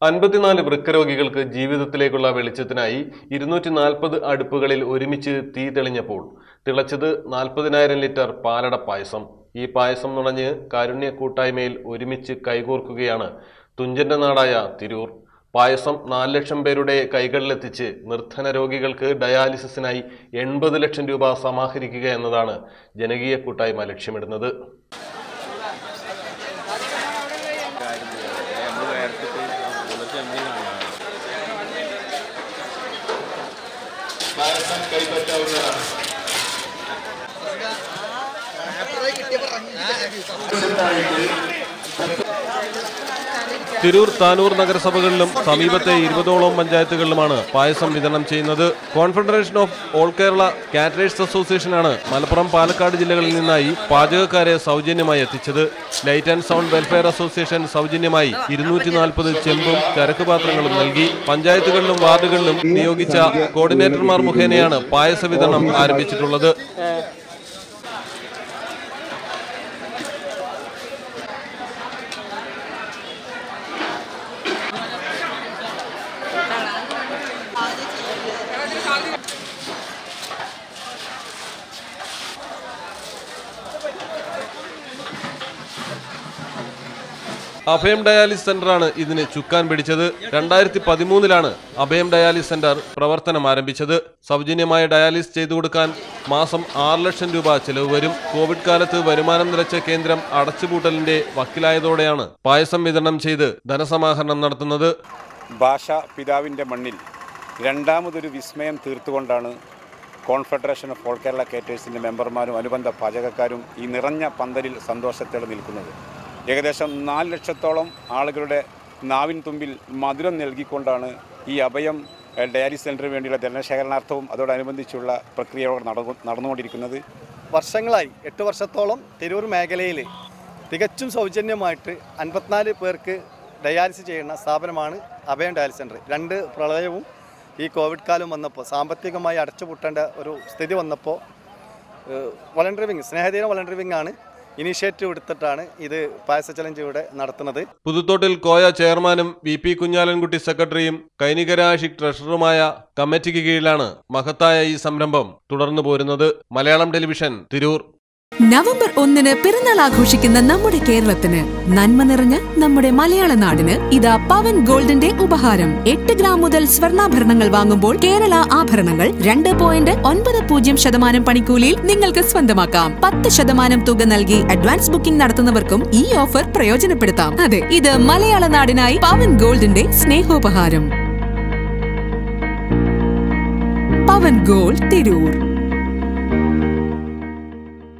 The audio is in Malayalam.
അൻപത്തിനാല് വൃക്ക രോഗികൾക്ക് ജീവിതത്തിലേക്കുള്ള വെളിച്ചത്തിനായി ഇരുന്നൂറ്റി നാൽപ്പത് അടുപ്പുകളിൽ ഒരുമിച്ച് തീ തെളിഞ്ഞപ്പോൾ തിളച്ചത് നാൽപ്പതിനായിരം ലിറ്റർ പാലട പായസം ഈ പായസം നുണഞ്ഞ് കാരുണ്യ കൂട്ടായ്മയിൽ ഒരുമിച്ച് കൈകോർക്കുകയാണ് തുഞ്ചന്റെ നാടായ തിരൂർ പായസം നാല് ലക്ഷം പേരുടെ കൈകളിലെത്തിച്ച് നിർധന രോഗികൾക്ക് ഡയാലിസിസിനായി എൺപത് ലക്ഷം രൂപ സമാഹരിക്കുക എന്നതാണ് ജനകീയ കൂട്ടായ്മ ലക്ഷ്യമിടുന്നത് നമ്മൾ വേർത്തിട്ട് എന്നിട്ട് എന്തെങ്കിലും തിരൂർ താനൂർ നഗരസഭകളിലും സമീപത്തെ ഇരുപതോളം പഞ്ചായത്തുകളിലുമാണ് പായസം വിതരണം ചെയ്യുന്നത് confederation of all Kerala caterers അസോസിയേഷനാണ് മലപ്പുറം പാലക്കാട് ജില്ലകളിൽ നിന്നായി പാചകക്കാരെ സൗജന്യമായി എത്തിച്ചത് light and sound welfare association സൗജന്യമായി ഇരുന്നൂറ്റി നാൽപ്പത് ചെമ്പും ചരക്ക് പാത്രങ്ങളും നൽകി പഞ്ചായത്തുകളിലും വാർഡുകളിലും നിയോഗിച്ച കോർഡിനേറ്റർമാർ മുഖേനയാണ് പായസ വിതരണം ആരംഭിച്ചിട്ടുള്ളത് അഭയം ഡയാലിസ് സെന്ററാണ് ഇതിന് ചുക്കാൻ പിടിച്ചത് രണ്ടായിരത്തി പതിമൂന്നിലാണ് അഭയം ഡയാലിസ് സെന്റർ പ്രവർത്തനം ആരംഭിച്ചത് സൗജന്യമായ ഡയാലിസ് ചെയ്തു കൊടുക്കാൻ മാസം ആറ് ലക്ഷം രൂപ ചെലവ് വരും കോവിഡ് കാലത്ത് വരുമാനം നിലച്ച കേന്ദ്രം അടച്ചുപൂട്ടലിന്റെ വക്കിലായതോടെയാണ് പായസം വിതരണം ചെയ്ത് ധനസമാഹരണം നടത്തുന്നത് ഭാഷ പിതാവിൻ്റെ മണ്ണിൽ രണ്ടാമതൊരു വിസ്മയം തീർത്തുകൊണ്ടാണ് കോൺഫെഡറേഷൻ ഓഫ് ഓൾ കേരള കേറ്റേഴ്സിൻ്റെ മെമ്പർമാരും അനുബന്ധ പാചകക്കാരും ഈ നിറഞ്ഞ പന്തലിൽ സന്തോഷത്തോടെ നിൽക്കുന്നത് ഏകദേശം നാല് ലക്ഷത്തോളം ആളുകളുടെ നാവിൻ തുമ്പിൽ മധുരം നൽകിക്കൊണ്ടാണ് ഈ അഭയം എഹ്, ഡയാലിസ് സെൻറ്ററിന് വേണ്ടിയുള്ള ധനശേഖരണാർത്ഥവും അതോടനുബന്ധിച്ചുള്ള പ്രക്രിയകൾ നടന്നു നടന്നുകൊണ്ടിരിക്കുന്നത് വർഷങ്ങളായി എട്ട് വർഷത്തോളം തിരൂർ മേഖലയിൽ തികച്ചും സൗജന്യമായിട്ട് അൻപത്തിനാല് പേർക്ക് ഡയാലിസിസ് ചെയ്യുന്ന സ്ഥാപനമാണ് അഭയം ഡയാലിസ് സെൻറ്റർ രണ്ട് പ്രളയവും ഈ കോവിഡ് കാലം വന്നപ്പോൾ സാമ്പത്തികമായി അടച്ചുപൂട്ടേണ്ട ഒരു സ്ഥിതി വന്നപ്പോൾ വളണ്ടറി വിങ് സ്നേഹതീന വളണ്ടറി വിങ് ആണ് ഇനീഷ്യേറ്റീവ് എടുത്തിട്ടാണ് ഇത് പായസ ചലഞ്ച് ഇവിടെ നടത്തുന്നത് പുതുത്തോട്ടിൽ കോയ ചെയർമാനും വി പി കുഞ്ഞാലൻകുട്ടി സെക്രട്ടറിയും കൈനികര ആഷിഖ് ട്രഷററുമായ കമ്മിറ്റിക്ക് കീഴിലാണ് മഹത്തായ ഈ സംരംഭം തുടർന്നു പോരുന്നത് മലയാളം ടെലിവിഷൻ തിരൂർ നവംബർ ഒന്നിന് പിറന്നാൾ ആഘോഷിക്കുന്ന നമ്മുടെ കേരളത്തിന് നന്മ നിറഞ്ഞ നമ്മുടെ മലയാള നാടിന് ഇതാ പവൻ ഗോൾഡിന്റെ ഉപഹാരം എട്ട് ഗ്രാം മുതൽ സ്വർണ്ണാഭരണങ്ങൾ വാങ്ങുമ്പോൾ കേരള ആഭരണങ്ങൾ രണ്ട് പോയിന്റ് ഒൻപത് പൂജ്യം ശതമാനം പണിക്കൂലിയിൽ നിങ്ങൾക്ക് സ്വന്തമാക്കാം പത്ത് ശതമാനം തുക നൽകി അഡ്വാൻസ് ബുക്കിംഗ് നടത്തുന്നവർക്കും ഈ ഓഫർ പ്രയോജനപ്പെടുത്താം അതെ ഇത് മലയാള നാടിനായി പവൻ ഗോൾഡിന്റെ സ്നേഹോപഹാരം പവൻ ഗോൾഡ് തിരൂർ